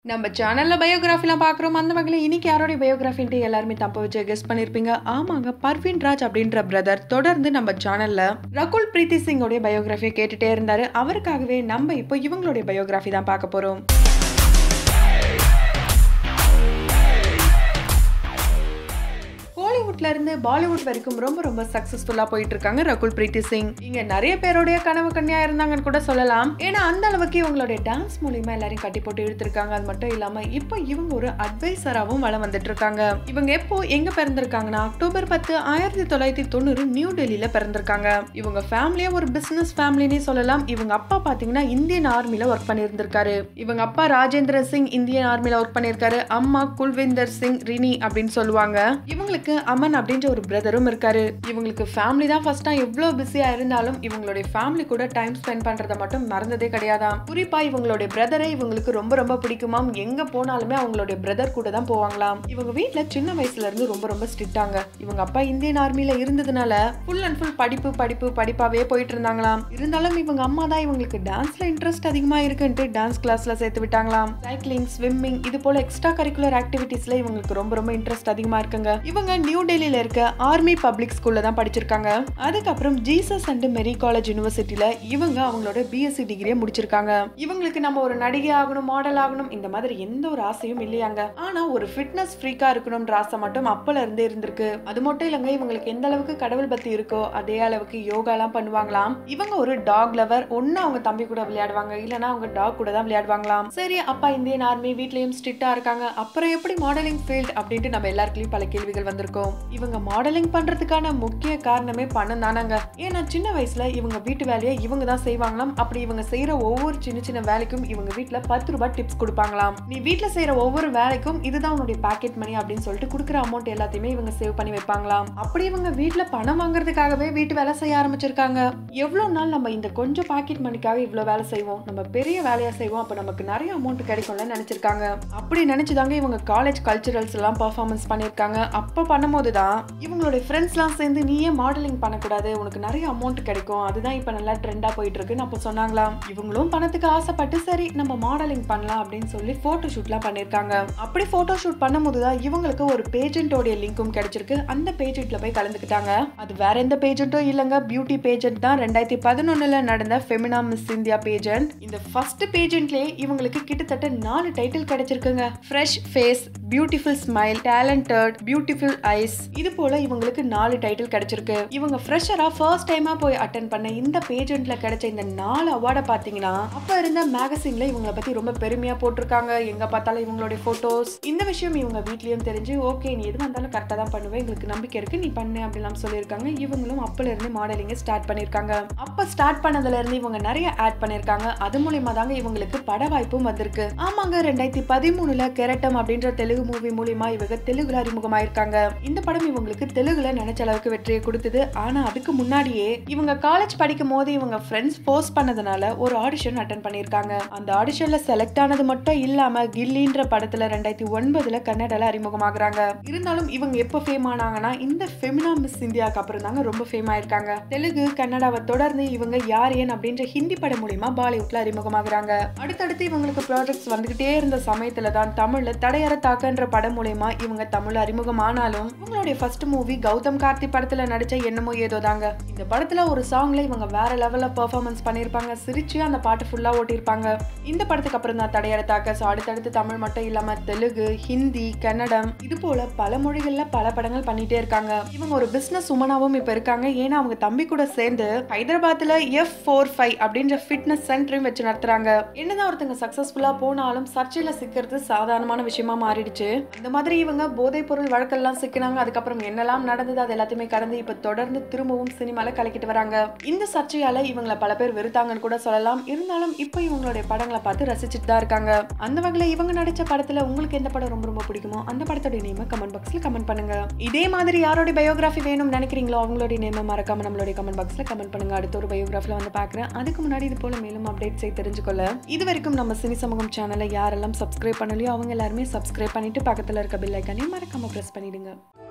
நம்ம சேனல்ல பயோகிராஃபிலாம் பார்க்குறோம் அந்த வகையில் இன்னைக்கு யாரோடைய பயோகிராஃபின்ட்டு எல்லாருமே தப்ப வச்சு கெஸ் பண்ணியிருப்பீங்க ஆமாங்க பர்வீன் ராஜ் அப்படின்ற பிரதர் தொடர்ந்து நம்ம சேனல்ல ரகுல் பிரீத்தி சிங்கோடைய பயோகிராஃபியை கேட்டுட்டே இருந்தாரு அவருக்காகவே நம்ம இப்போ இவங்களுடைய பயோகிராஃபி தான் பார்க்க போறோம் ஹாலிவுட்ல இருந்து பாலிவுட் வரைக்கும் ரொம்ப ரொம்ப சக்சஸ்ஃபுல்லா போயிட்டு இருக்காங்க ரகுல் பிரீத்தி சிங் இங்க நிறைய பேருடைய கனவு கன்னியா இருந்தாங்கன்னு கூட சொல்லலாம் ஏன்னா அந்த அளவுக்கு இவங்களுடைய டான்ஸ் மூலியமா எல்லாரையும் கட்டி போட்டு இழுத்துருக்காங்க அது மட்டும் இல்லாம இப்போ இவங்க ஒரு அட்வைசராகவும் வளம் வந்துட்டு இருக்காங்க இவங்க எப்போ எங்க பிறந்திருக்காங்கன்னா அக்டோபர் பத்து ஆயிரத்தி தொள்ளாயிரத்தி தொண்ணூறு நியூ டெல்லியில பிறந்திருக்காங்க இவங்க ஃபேமிலியா ஒரு பிசினஸ் ஃபேமிலினே சொல்லலாம் இவங்க அப்பா பாத்தீங்கன்னா இந்தியன் ஆர்மில ஒர்க் பண்ணியிருந்திருக்காரு இவங்க அப்பா ராஜேந்திர சிங் இந்தியன் ஆர்மில ஒர்க் பண்ணியிருக்காரு அம்மா குல்விந்தர் சிங் ரினி அப்படின்னு சொல்லுவாங்க இவங்களுக்கு அமன் அப்படின்ற ஒரு பிரதரும் இருக்காரு இவங்களுக்கு ஃபேமிலி தான் ஃபர்ஸ்டா எவ்வளவு பிஸியா இருந்தாலும் இவங்களுடைய ஃபேமிலி கூட டைம் ஸ்பெண்ட் பண்றத மட்டும் மறந்ததே கிடையாதாம் குறிப்பா இவங்களுடைய பிரதரை இவங்களுக்கு ரொம்ப ரொம்ப பிடிக்குமாம் எங்க போனாலுமே அவங்களுடைய பிரதர் கூட தான் போவாங்களாம் இவங்க வீட்ல சின்ன வயசுல இருந்து ரொம்ப ரொம்ப ஸ்ட்ரிக்டாங்க இவங்க அப்பா இந்தியன் ஆர்மில இருந்ததுனால ஃபுல் அண்ட் ஃபுல் படிப்பு படிப்பு படிப்பாவே போயிட்டு இருந்தாங்களாம் இருந்தாலும் இவங்க அம்மா தான் இவங்களுக்கு டான்ஸ்ல இன்ட்ரெஸ்ட் அதிகமா இருக்குன்ட்டு டான்ஸ் கிளாஸ்ல சேர்த்து விட்டாங்களாம் சைக்கிளிங் ஸ்விம்மிங் இது போல எக்ஸ்ட்ரா கரிக்குலர் ஆக்டிவிட்டீஸ்ல இவங்களுக்கு ரொம்ப ரொம்ப இன்ட்ரெஸ்ட் அதிகமா இருக்குங்க இவங்க நியூ டெல்லியில இருக்க ஆர்மி பப்ளிக் ஸ்கூல்ல தான் படிச்சிருக்காங்க அதுக்கப்புறம் ஜீசஸ் அண்ட் மெரி காலேஜ் யூனிவர்சிட்டியில இவங்க அவங்களோட பிஎஸ்சி டிகிரியை முடிச்சிருக்காங்க இவங்களுக்கு நம்ம ஒரு நடிகை ஆகணும் மாடல் ஆகணும் இந்த மாதிரி எந்த ஒரு ஆசையும் இல்லையாங்க ஆனா ஒரு ஃபிட்னஸ் ஃப்ரீக்கா இருக்கணும்ன்ற ஆசை மட்டும் அப்பல இருந்தே இருந்திருக்கு அது மட்டும் இல்லைங்க இவங்களுக்கு எந்த அளவுக்கு கடவுள் பக்தி இருக்கோ அதே அளவுக்கு யோகாலாம் பண்ணுவாங்களாம் இவங்க ஒரு டாக் லவர் ஒன்னு அவங்க தம்பி கூட விளையாடுவாங்க இல்லனா அவங்க டாக் கூட தான் விளையாடுவாங்களாம் சரி அப்பா இந்தியன் ஆர்மி வீட்லயும் ஸ்ட்ரிக்டா இருக்காங்க அப்புறம் எப்படி மாடலிங் ஃபீல்ட் அப்படின்ட்டு நம்ம எல்லாருக்குலயும் பல கேள்விகள் வந்திருக்கோம் இவங்க மாடலிங் பண்றதுக்கான முக்கிய காரணமே பணம் தானாங்க ஏன்னா சின்ன வயசுல இவங்க வீட்டு வேலையை இவங்க தான் செய்வாங்களாம் அப்படி இவங்க செய்யற ஒவ்வொரு சின்ன சின்ன வேலைக்கும் இவங்க வீட்ல பத்து ரூபாய் டிப்ஸ் கொடுப்பாங்களாம் நீ வீட்ல செய்யற ஒவ்வொரு வேலைக்கும் இதுதான் உன்னுடைய பாக்கெட் மணி அப்படின்னு சொல்லிட்டு கொடுக்குற அமௌண்ட் எல்லாத்தையுமே இவங்க சேவ் பண்ணி வைப்பாங்களாம் அப்படி இவங்க வீட்ல பணம் வாங்குறதுக்காகவே வீட்டு வேலை செய்ய ஆரம்பிச்சிருக்காங்க எவ்வளவு நாள் நம்ம இந்த கொஞ்சம் பாக்கெட் மணிக்காக இவ்வளவு வேலை செய்வோம் நம்ம பெரிய வேலையா செய்வோம் அப்ப நமக்கு நிறைய அமௌண்ட் கிடைக்கும்ல நினைச்சிருக்காங்க அப்படி நினைச்சுதாங்க இவங்க காலேஜ் கல்ச்சுரல்ஸ் எல்லாம் பர்ஃபார்மன்ஸ் பண்ணிருக்காங்க அப்ப பண்ணும்போது தான் இவங்களுடைய ஃப்ரெண்ட்ஸ்லாம் சேர்ந்து நீயே மாடலிங் பண்ணக்கூடாது உனக்கு நிறைய அமௌண்ட் கிடைக்கும் அதுதான் இப்போ நல்லா ட்ரெண்டாக போயிட்டு இருக்குன்னு அப்போ சொன்னாங்களாம் இவங்களும் பணத்துக்கு ஆசைப்பட்டு சரி நம்ம மாடலிங் பண்ணலாம் அப்படின்னு சொல்லி ஃபோட்டோ ஷூட்லாம் பண்ணியிருக்காங்க அப்படி ஃபோட்டோ ஷூட் பண்ணும்போது தான் இவங்களுக்கு ஒரு பேஜென்ட்டோடைய லிங்க்கும் கிடைச்சிருக்கு அந்த பேஜென்ட்ல போய் கலந்துக்கிட்டாங்க அது வேற எந்த பேஜென்ட்டும் இல்லைங்க பியூட்டி பேஜென்ட் தான் ரெண்டாயிரத்தி பதினொன்னுல நடந்த ஃபெமினா மிஸ் இந்தியா பேஜென்ட் இந்த ஃபர்ஸ்ட் பேஜென்ட்லேயே இவங்களுக்கு கிட்டத்தட்ட நாலு டைட்டில் கிடைச்சிருக்குங்க fresh face beautiful smile talented beautiful eyes இது போல இவங்களுக்கு நாலு டைட்டில் கிடைச்சிருக்கு இவங்க ஃப்ரெஷரா ஃபர்ஸ்ட் டைமா போய் அட்டன் பண்ண இந்த பேஜென்ட்ல கிடைச்ச இந்த நாலு அவார்டை பாத்தீங்கன்னா அப்ப இருந்த மேகசின்ல இவங்கள பத்தி ரொம்ப பெருமையா போட்டிருக்காங்க எங்க பார்த்தாலும் இவங்களுடைய போட்டோஸ் இந்த விஷயம் இவங்க வீட்லயும் தெரிஞ்சு ஓகே நீ எது வந்தாலும் கரெக்டா தான் பண்ணுவேன் எங்களுக்கு நம்பிக்கை இருக்கு நீ பண்ணு அப்படிலாம் சொல்லியிருக்காங்க இவங்களும் அப்பல இருந்து மாடலிங் ஸ்டார்ட் பண்ணிருக்காங்க அப்ப ஸ்டார்ட் பண்ணதுல இருந்து இவங்க நிறைய ஆட் பண்ணிருக்காங்க அது மூலியமா தாங்க இவங்களுக்கு பட வாய்ப்பும் வந்திருக்கு ஆமாங்க ரெண்டாயிரத்தி பதிமூணுல கெரட்டம் அப்படின்ற தெலுங்கு மூவி மூலியமா இவங்க தெலுங்குல அறிமுகமாயிருக்காங்க இந்த படம் இவங்களுக்கு தெலுங்குல நினைச்ச அளவுக்கு வெற்றியை கொடுத்தது ஆனா அதுக்கு முன்னாடியே இவங்க காலேஜ் படிக்கும் போது இவங்க ஃப்ரெண்ட்ஸ் போஸ்ட் பண்ணதுனால ஒரு ஆடிஷன் அட்டன் பண்ணிருக்காங்க அந்த ஆடிஷன்ல செலக்ட் ஆனது மட்டும் இல்லாம கில்லின்ற படத்துல ரெண்டாயிரத்தி ஒன்பதுல கன்னடால அறிமுகமாகறாங்க இருந்தாலும் இவங்க எப்ப ஃபேம் ஆனாங்கன்னா இந்த ஃபெமினா மிஸ் இந்தியாவுக்கு அப்புறம் தாங்க ரொம்ப ஃபேம் ஆயிருக்காங்க தெலுங்கு கன்னடாவை தொடர்ந்து இவங்க யார் ஏன் அப்படின்ற ஹிந்தி படம் மூலியமா பாலிவுட்ல அறிமுகமாகறாங்க அடுத்தடுத்து இவங்களுக்கு ப்ராஜெக்ட்ஸ் வந்துகிட்டே இருந்த சமயத்துல தான் தமிழ்ல தடையற தாக்கன்ற படம் மூலியமா இவங்க தமிழ்ல அறிமுகமானாலும் இவங்களுடைய ஃபர்ஸ்ட் மூவி கௌதம் கார்த்தி படத்துல நடிச்ச என்னமோ ஏதோ தாங்க இந்த படத்துல ஒரு சாங்ல இவங்க வேற லெவல்ல பெர்ஃபார்மன்ஸ் பண்ணிருப்பாங்க சிரிச்சு அந்த பாட்டு ஃபுல்லா ஓட்டியிருப்பாங்க இந்த படத்துக்கு அப்புறம் தான் தடையற தாக்க ஸோ அடுத்தடுத்து தமிழ் மட்டும் இல்லாம தெலுங்கு ஹிந்தி கன்னடம் இது போல பல மொழிகள்ல பல படங்கள் பண்ணிட்டே இருக்காங்க இவங்க ஒரு பிசினஸ் உமனாவும் இப்ப இருக்காங்க ஏன்னா அவங்க தம்பி கூட சேர்ந்து ஹைதராபாத்ல எஃப் ஃபோர் ஃபைவ் அப்படின்ற ஃபிட்னஸ் சென்டரையும் வச்சு நடத்துறாங்க என்னதான் ஒருத்தங்க சக்சஸ்ஃபுல்லா போனாலும் சர்ச்சையில சிக்கிறது சாதாரணமான விஷயமா மாறிடுச்சு அந்த மாதிரி இவங்க போதைப் பொருள் வழக்கெல்லாம் சிக்கினாங்க அதுக்கப்புறம் என்னெல்லாம் நடந்தது அது எல்லாத்தையுமே கடந்து இப்ப தொடர்ந்து திரும்பவும் சினிமால கலக்கிட்டு வராங்க இந்த சர்ச்சையால இவங்கள பல பேர் வெறுத்தாங்கன்னு கூட சொல்லலாம் இருந்தாலும் இப்போ இவங்களுடைய படங்களை பார்த்து ரசிச்சுட்டு தான் இருக்காங்க அந்த வகையில இவங்க நடிச்ச படத்துல உங்களுக்கு எந்த படம் ரொம்ப ரொம்ப பிடிக்குமோ அந்த படத்தோட நேம கமெண்ட் பாக்ஸ்ல கமெண்ட் பண்ணுங்க இதே மாதிரி யாரோட பயோகிராஃபி வேணும்னு நினைக்கிறீங்களோ அவங்களுடைய நேம மறக்காம நம்மளுடைய கமெண்ட் பாக்ஸ்ல கமெண்ட் பண்ணுங்க அடுத்த ஒரு பயோகிராஃபில வந்து பாக்குறேன் அதுக்கு முன்னாடி இது போல மேலும் அப்டேட்ஸை தெரிஞ்சுக்கொள்ள இது வரைக்கும் நம்ம சினி சமூகம் சேனலை யாரெல்லாம் சப்ஸ்கிரைப் பண்ணலையோ அவங்க எல்லாருமே சப்ஸ்கிரைப் பண்ணிட்டு பக்கத்துல இருக்க பெல் ஐக்கானையும் மறக்காம பிரஸ் பண்ணிடுங்க